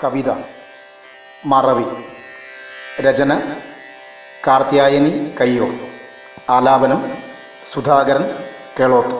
കവിത മറവി രചന കാർത്യായനി കയ്യോർ ആലാപനം സുധാകരൻ കേളോത്ത്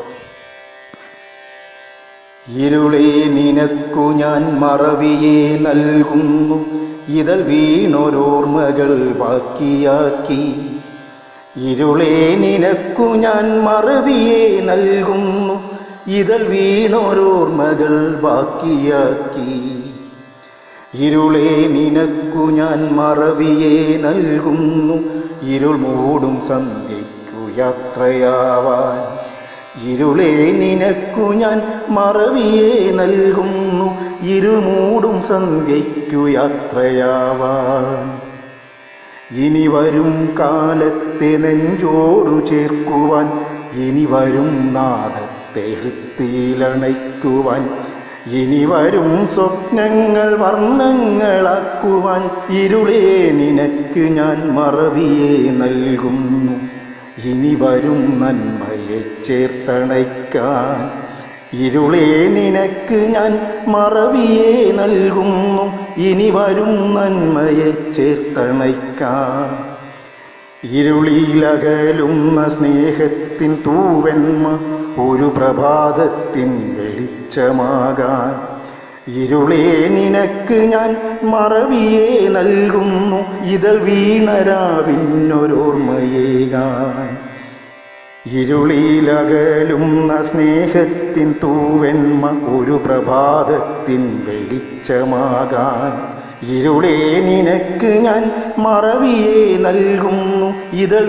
ഇരുളേ നിനക്കു ഞാൻ മറവിയെ നൽകുന്നു ഇതൾ വീണൊരോർമ്മകൾ ബാക്കിയാക്കി ഇരുളേ നിനക്കു ഞാൻ മറവിയെ നൽകുന്നു ഇതൾ വീണൊരോർമ്മകൾ ബാക്കിയാക്കി ഇരുളേ നിനക്കു ഞാൻ മറവിയെ നൽകുന്നു ഇരുൾ മൂടും സന്ധ്യയ്ക്കു യാത്രയാവാൻ ഇരുളേ നിനക്കു ഞാൻ മറവിയെ നൽകുന്നു ഇരുൾ മൂടും സന്ധ്യയ്ക്കു യാത്രയാവാൻ ഇനി വരും കാലത്തെ നെഞ്ചോടു ചേർക്കുവാൻ ഇനി വരും നാദത്തെ ഹൃത്തിയിലണയ്ക്കുവാൻ ഇനി വരും സ്വപ്നങ്ങൾ വർണ്ണങ്ങളാക്കുവാൻ ഇരുളേ നിനക്ക് ഞാൻ മറവിയെ നൽകുന്നു ഇനി വരും നന്മയെ ചേർത്തണയ്ക്കാൻ ഇരുളേ നിനക്ക് ഞാൻ മറവിയെ നൽകുന്നു ഇനി വരും നന്മയെ ചേർത്തണയ്ക്കാൻ ഇരുളിലകലുന്ന സ്നേഹത്തിൻ തൂവെന്മ ഒരു പ്രഭാതത്തിൻ വെളിച്ചമാകാൻ ഇരുളേ നിനക്ക് ഞാൻ മറവിയെ നൽകുന്നു ഇതൾ വീണരാവിന്നൊരോർമ്മയേകാൻ ഇരുളിലകലുന്ന സ്നേഹത്തിൻ തൂവെന്മ ഒരു പ്രഭാതത്തിൻ വെളിച്ചമാകാൻ ഇരുളേ നിനക്ക് ഞാൻ മറവിയെ നൽകുന്നു ഇതൾ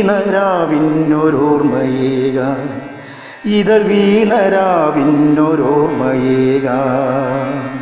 വീണരാവിന്നൊരോർമ്മയേകാൻ ഇതൾ വീണരാവിന്നൊരോർമ്മയേകാൻ